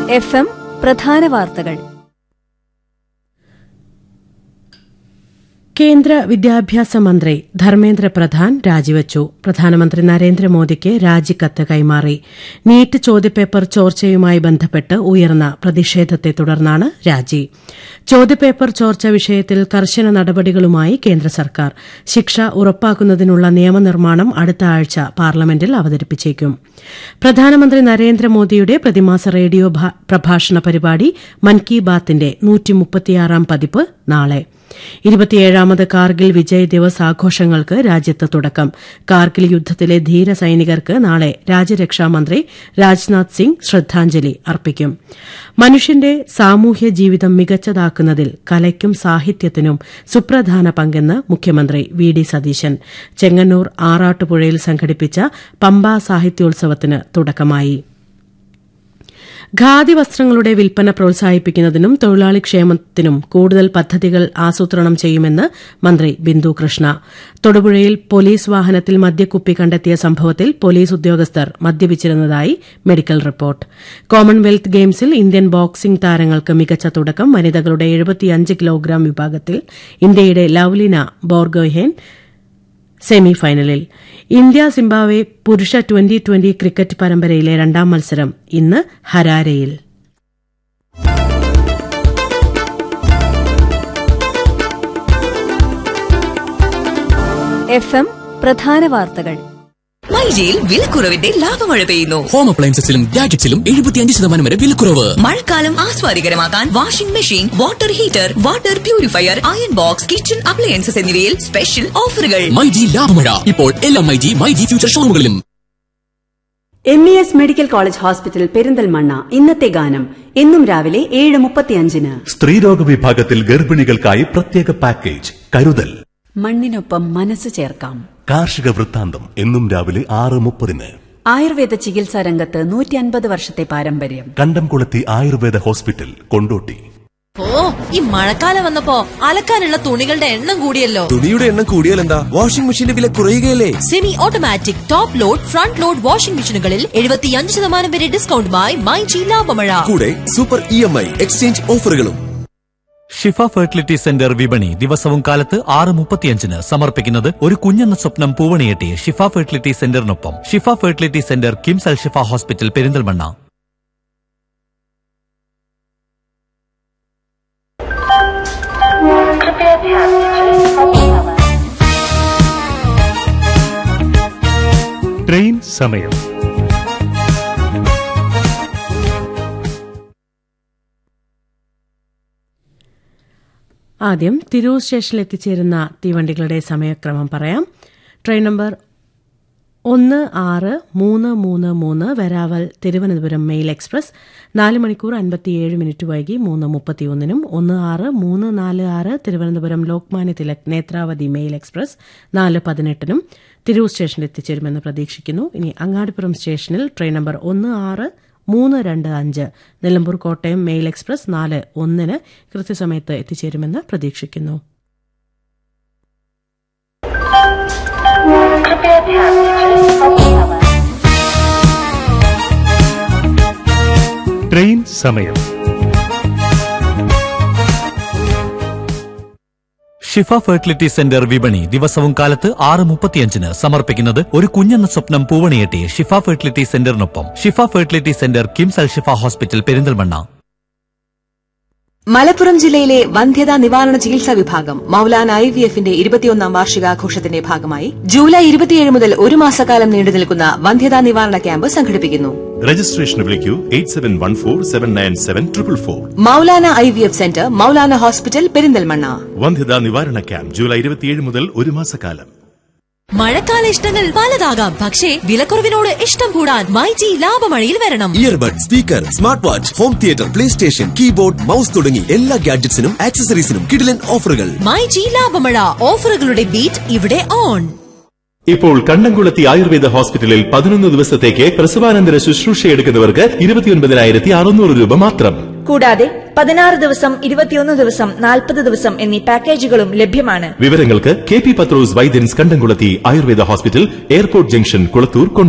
F M പ്രധാന വാർത്തകൾ കേന്ദ്ര വിദ്യാഭ്യാസ മന്ത്രി ധർമ്മേന്ദ്ര പ്രധാൻ രാജിവച്ചു പ്രധാനമന്ത്രി നരേന്ദ്രമോദിക്ക് രാജിക്കത്ത് കൈമാറി നീറ്റ് ചോദ്യപേപ്പർ ചോർച്ചയുമായി ബന്ധപ്പെട്ട് ഉയർന്ന പ്രതിഷേധത്തെ തുടർന്നാണ് രാജി ചോദ്യപേപ്പർ ചോർച്ച വിഷയത്തിൽ കർശന നടപടികളുമായി കേന്ദ്ര സർക്കാർ ശിക്ഷ ഉറപ്പാക്കുന്നതിനുള്ള നിയമനിർമ്മാണം അടുത്ത ആഴ്ച പാർലമെന്റിൽ അവതരിപ്പിച്ചേക്കും പ്രധാനമന്ത്രി നരേന്ദ്രമോദിയുടെ പ്രതിമാസ റേഡിയോ ഭ- പ്രഭാഷണ പരിപാടി മൻ കി ബാത്തിന്റെ നൂറ്റിമുപ്പത്തിയാറാം പതിപ്പ് നാളെ ഇരുപത്തിയേഴാമത് കാർഗിൽ വിജയ് ദിവസ് ആഘോഷങ്ങൾക്ക് രാജ്യത്ത് തുടക്കം കാർഗിൽ യുദ്ധത്തിലെ ധീര സൈനികർക്ക് നാളെ രാജ്യരക്ഷാമന്ത്രി രാജ്നാഥ് സിംഗ് ശ്രദ്ധാഞ്ജലി അർപ്പിക്കും മനുഷ്യന്റെ സാമൂഹ്യ ജീവിതം മികച്ചതാക്കുന്നതിൽ കലയ്ക്കും സാഹിത്യത്തിനും സുപ്രധാന പങ്കെന്ന് മുഖ്യമന്ത്രി വി ഡി സതീശൻ ചെങ്ങന്നൂർ ആറാട്ടുപുഴയിൽ സംഘടിപ്പിച്ച പമ്പ സാഹിത്യോത്സവത്തിന് തുടക്കമായി ഖാദി വസ്ത്രങ്ങളുടെ വിൽപ്പന പ്രോത്സാഹിപ്പിക്കുന്നതിനും തൊഴിലാളി ക്ഷേമത്തിനും കൂടുതൽ പദ്ധതികൾ ആസൂത്രണം ചെയ്യുമെന്ന് മന്ത്രി ബിന്ദു കൃഷ്ണ തൊടുപുഴയിൽ പോലീസ് വാഹനത്തിൽ മദ്യക്കുപ്പി കണ്ടെത്തിയ സംഭവത്തിൽ പോലീസ് ഉദ്യോഗസ്ഥർ മദ്യപിച്ചിരുന്നതായി മെഡിക്കൽ റിപ്പോർട്ട് കോമൺവെൽത്ത് ഗെയിംസിൽ ഇന്ത്യൻ ബോക്സിംഗ് താരങ്ങൾക്ക് മികച്ച തുടക്കം വനിതകളുടെ എഴുപത്തിയഞ്ച് കിലോഗ്രാം വിഭാഗത്തിൽ ഇന്ത്യയുടെ ലവ്ലിന ബോർഗോഹെൻ സെമി ഫൈനലിൽ ഇന്ത്യ സിംബാബ്വെ പുരുഷ ട്വന്റി ട്വന്റി ക്രിക്കറ്റ് പരമ്പരയിലെ രണ്ടാം മത്സരം ഇന്ന് ഹരാരയിൽ എഫ് എം പ്രധാന വാർത്തകൾ മൈജിയിൽ വിലക്കുറവിന്റെ ലാഭമഴ പെയ്യുന്നു ഹോം അപ്ലയൻസസിലും ഗാഡ്ജറ്റ്സിലും എഴുപത്തിയഞ്ച് ശതമാനം വരെ വിലക്കുറവ് മഴക്കാലം ആസ്വാദികരമാക്കാൻ washing machine water heater water purifier iron box kitchen appliances എന്നിവയിൽ സ്പെഷ്യൽ ഓഫറുകൾ മൈജി ലാഭമഴ ഇപ്പോൾ എല്ലാ മൈജി മൈജി ഫ്യൂച്ചർ ഷോറൂമുകളിലും M E S medical college hospital Perinthalmanna ഇന്നത്തെ ഗാനം എന്നും രാവിലെ ഏഴ് മുപ്പത്തിയഞ്ചിന് സ്ത്രീരോഗ വിഭാഗത്തിൽ ഗർഭിണികൾക്കായി പ്രത്യേക പാക്കേജ് കരുതൽ മണ്ണിനൊപ്പം മനസ്സ് ചേർക്കാം കാർഷിക വൃത്താന്തം എന്നും രാവിലെ ആറ് മുപ്പതിന് ആയുർവേദ ചികിത്സാ രംഗത്ത് നൂറ്റി അൻപത് വർഷത്തെ പാരമ്പര്യം കണ്ടംകുളത്തി ആയുർവേദ ഹോസ്പിറ്റൽ കൊണ്ടോട്ടി ഓ ഈ മഴക്കാലം വന്നപ്പോ അലക്കാനുള്ള തുണികളുടെ എണ്ണം കൂടിയല്ലോ തുണിയുടെ എണ്ണം കൂടിയാൽ എന്താ വാഷിംഗ് മെഷീന്റെ വില കുറയുകയല്ലേ semi automatic top load front load washing മെഷീനുകളിൽ എഴുപത്തിയഞ്ച് ശതമാനം വരെ ഡിസ്കൗണ്ടുമായി മൈ ജി ലാഭമഴ കൂടെ super E M I exchange ഓഫറുകളും ഷിഫ ഫെർട്ടിലിറ്റി സെന്റർ വിപണി ദിവസവും കാലത്ത് ആറ് മുപ്പത്തിയഞ്ചിന് സമർപ്പിക്കുന്നത് ഒരു കുഞ്ഞെന്ന സ്വപ്നം പൂവണിയെട്ടി ഷിഫ ഫെർട്ടിലിറ്റി സെന്ററിനൊപ്പം Shifa fertility centre KIMS Al Shifa hospital Perinthalmanna train സമയം ആദ്യം തിരൂർ സ്റ്റേഷനിൽ എത്തിച്ചേരുന്ന തീവണ്ടികളുടെ സമയക്രമം പറയാം ട്രെയിൻ നമ്പർ ഒന്ന് ആറ് മൂന്ന് മൂന്ന് മൂന്ന് വെരാവൽ തിരുവനന്തപുരം മെയിൽ എക്സ്പ്രസ് നാല് മണിക്കൂർ അൻപത്തിയേഴ് മിനിറ്റ് വൈകി മൂന്ന് മുപ്പത്തിയൊന്നിനും ഒന്ന് ആറ് മൂന്ന് നാല് ആറ് തിരുവനന്തപുരം ലോക്മാന്യ തിലക് നേത്രാവതി മെയിൽ എക്സ്പ്രസ് നാല് പതിനെട്ടിനും തിരൂർ സ്റ്റേഷനിൽ എത്തിച്ചേരുമെന്ന് പ്രതീക്ഷിക്കുന്നു ഇനി അങ്ങാടിപ്പുറം സ്റ്റേഷനിൽ ട്രെയിൻ നമ്പർ ഒന്ന് ആറ് മൂന്ന് രണ്ട് അഞ്ച് നിലമ്പൂർ കോട്ടയം മെയിൽ എക്സ്പ്രസ് നാല് ഒന്നിന് കൃത്യസമയത്ത് എത്തിച്ചേരുമെന്ന് പ്രതീക്ഷിക്കുന്നു ട്രെയിൻ സമയം ഷിഫ ഫെർട്ടിലിറ്റി സെന്റർ വിപണി ദിവസവും കാലത്ത് ആറ് മുപ്പത്തിയഞ്ചിന് സമർപ്പിക്കുന്നത് ഒരു കുഞ്ഞെന്ന സ്വപ്നം പൂവണിയെട്ടി ഷിഫ ഫെർട്ടിലിറ്റി സെന്ററിനൊപ്പം Shifa fertility centre KIMS Al Shifa hospital Perinthalmanna Malappuram ജില്ലയിലെ വന്ധ്യതാ നിവാരണ ചികിത്സാ വിഭാഗം മൌലാന ഐ വി എഫിന്റെ ഇരുപത്തിയൊന്നാം വാർഷികാഘോഷത്തിന്റെ ഭാഗമായി ജൂലൈ ഇരുപത്തിയേഴ് മുതൽ ഒരു മാസക്കാലം നീണ്ടു നിൽക്കുന്ന വന്ധ്യതാ നിവാരണ ക്യാമ്പ് സംഘടിപ്പിക്കുന്നു രജിസ്ട്രേഷന് വിളിക്കൂ eight seven one four seven nine seven triple four Moulana I V F centre Moulana hospital Perinthalmanna വന്ധ്യതാ നിവാരണ ക്യാമ്പ് ജൂലൈ ഇരുപത്തിയേഴ് മുതൽ ഒരു മാസക്കാലം മഴക്കാല ഇഷ്ടങ്ങൾ പലതാകാം പക്ഷേ വിലക്കുറവിനോട് ഇഷ്ടം കൂടാൻ മൈ ജി ലാഭമഴയിൽ വരണം earbud speaker smart watch home theatre play station keyboard mouse തുടങ്ങി എല്ലാ ഗാഡ്ജറ്റ്സിനും ആക്സസറീസിനും കിടിലൻ ഓഫറുകൾ മൈ ജി ലാഭമഴ ഓഫറുകളുടെ ബീറ്റ് ഇവിടെ ഓൺ ഇപ്പോൾ കണ്ടംകുളത്തി ആയുർവേദ ഹോസ്പിറ്റലിൽ പതിനൊന്ന് ദിവസത്തേക്ക് പ്രസവാനന്തര ശുശ്രൂഷ എടുക്കുന്നവർക്ക് ഇരുപത്തിയൊൻപതിനായിരത്തി അറുന്നൂറ് രൂപ മാത്രം കൂടാതെ പതിനാറ് ദിവസം ഇരുപത്തിയൊന്ന് ദിവസം നാൽപ്പത് ദിവസം എന്നീ പാക്കേജുകളും ലഭ്യമാണ് വിവരങ്ങൾക്ക് K P Pathrose Vaidyan's Kandamkulathy Ayurveda hospital airport junction Kulathur